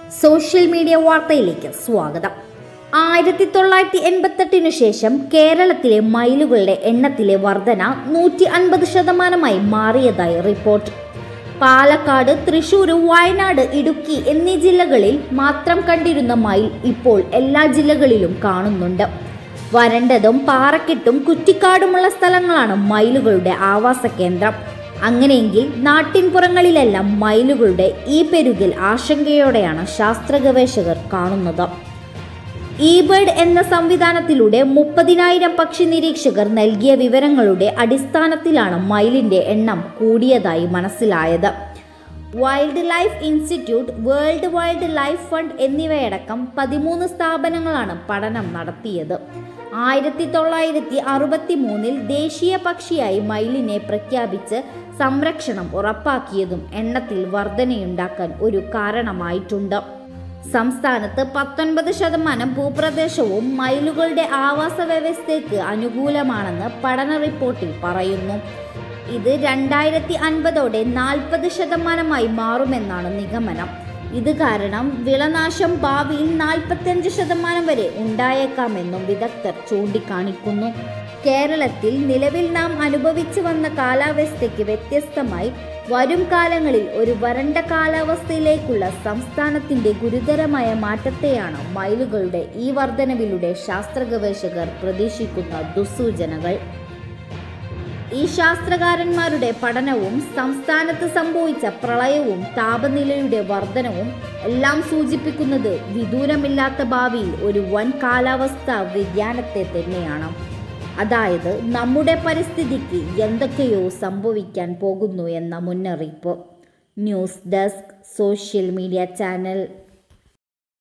social media വാർത്തയിലേക്ക് സ്വാഗതം ആയിരത്തി തൊള്ളായിരത്തി എൺപത്തെട്ടിനു ശേഷം കേരളത്തിലെ മയിലുകളുടെ എണ്ണത്തിലെ വർധന നൂറ്റി അൻപത് ശതമാനമായി മാറിയതായി റിപ്പോർട്ട് പാലക്കാട് തൃശൂർ വയനാട് ഇടുക്കി എന്നീ ജില്ലകളിൽ മാത്രം കണ്ടിരുന്ന മയിൽ ഇപ്പോൾ എല്ലാ ജില്ലകളിലും കാണുന്നുണ്ട് വരണ്ടതും പാറക്കെട്ടും കുറ്റിക്കാടുമുള്ള സ്ഥലങ്ങളാണ് മയിലുകളുടെ ആവാസ കേന്ദ്രം അങ്ങനെയെങ്കിൽ നാട്ടിൻപുറങ്ങളിലെല്ലാം മയിലുകളുടെ ഈ പെരുകിൽ ആശങ്കയോടെയാണ് ശാസ്ത്ര ഗവേഷകർ കാണുന്നത് ഇബേർഡ് എന്ന സംവിധാനത്തിലൂടെ മുപ്പതിനായിരം പക്ഷി നിരീക്ഷകർ നൽകിയ വിവരങ്ങളുടെ അടിസ്ഥാനത്തിലാണ് മയിലിന്റെ എണ്ണം കൂടിയതായി മനസ്സിലായത് wildlife institute world wildlife fund എന്നിവയടക്കം പതിമൂന്ന് സ്ഥാപനങ്ങളാണ് പഠനം നടത്തിയത് ആയിരത്തി തൊള്ളായിരത്തി അറുപത്തി മൂന്നിൽ ദേശീയ പക്ഷിയായി മയിലിനെ പ്രഖ്യാപിച്ച് സംരക്ഷണം ഉറപ്പാക്കിയതും എണ്ണത്തിൽ വർധനയുണ്ടാക്കാൻ ഒരു കാരണമായിട്ടുണ്ട് സംസ്ഥാനത്ത് പത്തൊൻപത് ശതമാനം ഭൂപ്രദേശവും മയിലുകളുടെ ആവാസ വ്യവസ്ഥയ്ക്ക് അനുകൂലമാണെന്ന് പഠന റിപ്പോർട്ടിൽ പറയുന്നു ഇത് രണ്ടായിരത്തി അൻപതോടെ നാൽപ്പത് ശതമാനമായി മാറുമെന്നാണ് നിഗമനം ഇത് കാരണം വിളനാശം ഭാവിയിൽ നാൽപ്പത്തിയഞ്ച് ശതമാനം വരെ ഉണ്ടായേക്കാമെന്നും വിദഗ്ധർ ചൂണ്ടിക്കാണിക്കുന്നു കേരളത്തിൽ നിലവിൽ നാം അനുഭവിച്ചു വന്ന കാലാവസ്ഥയ്ക്ക് വ്യത്യസ്തമായി വരും കാലങ്ങളിൽ ഒരു വരണ്ട കാലാവസ്ഥയിലേക്കുള്ള സംസ്ഥാനത്തിന്റെ ഗുരുതരമായ മാറ്റത്തെയാണ് മയിലുകളുടെ ഈ വർധനവിലൂടെ ശാസ്ത്ര ഗവേഷകർ പ്രതീക്ഷിക്കുന്ന ദുസ്സൂചനകൾ ഈ ശാസ്ത്രകാരന്മാരുടെ പഠനവും സംസ്ഥാനത്ത് സംഭവിച്ച പ്രളയവും താപനിലയുടെ വർധനവും എല്ലാം സൂചിപ്പിക്കുന്നത് വിദൂരമില്ലാത്ത ഭാവിയിൽ ഒരു വൻ കാലാവസ്ഥാ വ്യതിയാനത്തെ തന്നെയാണ് അതായത് നമ്മുടെ പരിസ്ഥിതിക്ക് എന്തൊക്കെയോ സംഭവിക്കാൻ പോകുന്നു എന്ന മുന്നറിയിപ്പ് news desk social media channel